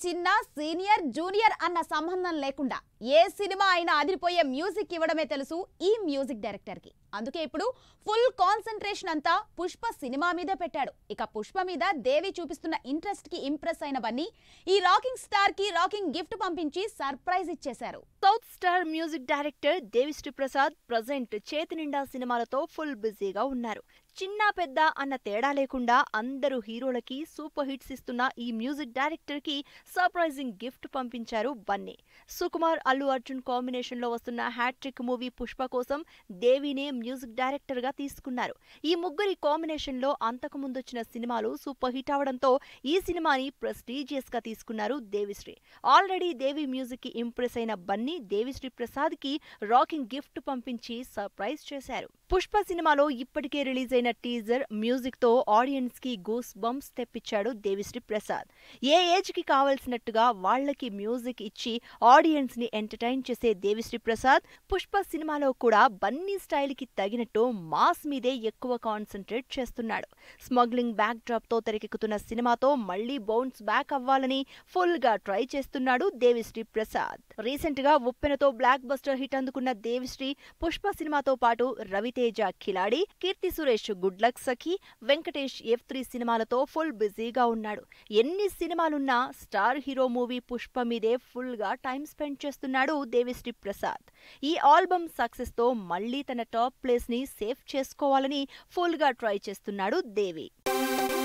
చిన్న senior junior అన్న సంబంధం లేకుండా ఏ సినిమా అయినా అదిరిపోయే మ్యూజిక్ ఇవ్వడమే తెలుసు ఈ మ్యూజిక్ డైరెక్టర్ కి అందుకే ఇప్పుడు ఫుల్ కాన్సన్ట్రేషన్ అంతా పుష్ప సినిమా మీదే పెట్టాడు ఇక పుష్ప మీద దేవి చూపిస్తున్న ఇంట్రెస్ట్ కి ఇంప్రెస్ అయిన బన్నీ ఈ రాకింగ్ స్టార్ కి రాకింగ్ గిఫ్ట్ పంపించి సర్ప్రైజ్ ఇచ్చేశారు south star music director Devi Sri Prasad present చేతి నిండా సినిమాలతో ఫుల్ బిజీగా ఉన్నారు చిన్న పెద్ద అన్న తేడా లేకుండా అందరూ హీరోలకి సూపర్ హిట్స్ ఇస్తున్న ఈ మ్యూజిక్ డైరెక్టర్ కి సర్ప్రైజింగ్ గిఫ్ట్ పంపించారు బన్నీ సుకుమార్ అల్లు అర్జున్ కాంబినేషన్ లో వస్తున్న హ్యాట్రిక్ మూవీ పుష్ప కోసం దేవినే మ్యూజిక్ డైరెక్టర్ గా తీసుకున్నారు ఈ ముగ్గురి కాంబినేషన్ లో అంతకు ముందొచ్చిన సినిమాలు సూపర్ హిట్ అవడంతో ఈ సినిమాని ప్రెస్టీజియస్ గా తీసుకున్నారు దేవిశ్రీ ఆల్రెడీ దేవి మ్యూజిక్ కి ఇంప్రెస్ అయిన బన్నీ దేవిశ్రీ ప్రసాద్ కి రాకింగ్ గిఫ్ట్ పంపించి సర్ప్రైజ్ చేశారు పుష్ప సినిమాలో ఇప్పటికే రిలీజ్ అయిన టీజర్ మ్యూజిక్ తో ఆడియన్స్ కి గూస్ బంప్స్ తెప్పించాడు దేవిశ్రీ ప్రసాద్ ఏ ఏజ్ కి కావలసినట్టుగా వాళ్ళకి మ్యూజిక్ ఇచ్చి ఆడియన్స్ ని ఎంటర్టైన్ చేసే దేవిశ్రీ ప్రసాద్ పుష్ప సినిమాలో కూడా బన్నీ స్టైల్ కి తగినట్టు మాస్ మీదే ఎక్కువ కాన్సన్ట్రేట్ చేస్తున్నాడు స్మగ్లింగ్ బ్యాక్ డ్రాప్ తో తెరకెక్కుతున్న సినిమాతో మళ్లీ బౌన్స్ బ్యాక్ అవ్వాలని ఫుల్ గా ట్రై చేస్తున్నాడు దేవిశ్రీ ప్రసాద్ రీసెంట్ గా ఉప్పెనతో బ్లాక్ బస్టర్ హిట్ అందుకున్న దేవిశ్రీ పుష్ప సినిమాతో పాటు Ravi Teja Khiladi Keerthy Suresh good luck Sakhi Venkatesh F three సినిమాలతో ఫుల్ బిజీగా ఉన్నాడు ఎన్ని సినిమాలున్నా స్టార్ హీరో మూవీ పుష్ప మీదే ఫుల్ గా టైం స్పెండ్ చేస్తున్నాడు దేవిశ్రీ ప్రసాద్ ఈ ఆల్బమ్ సక్సెస్ తో మళ్లీ తన టాప్ ప్లేస్ ని సేఫ్ చేసుకోవాలని ఫుల్ గా ట్రై చేస్తున్నాడు దేవి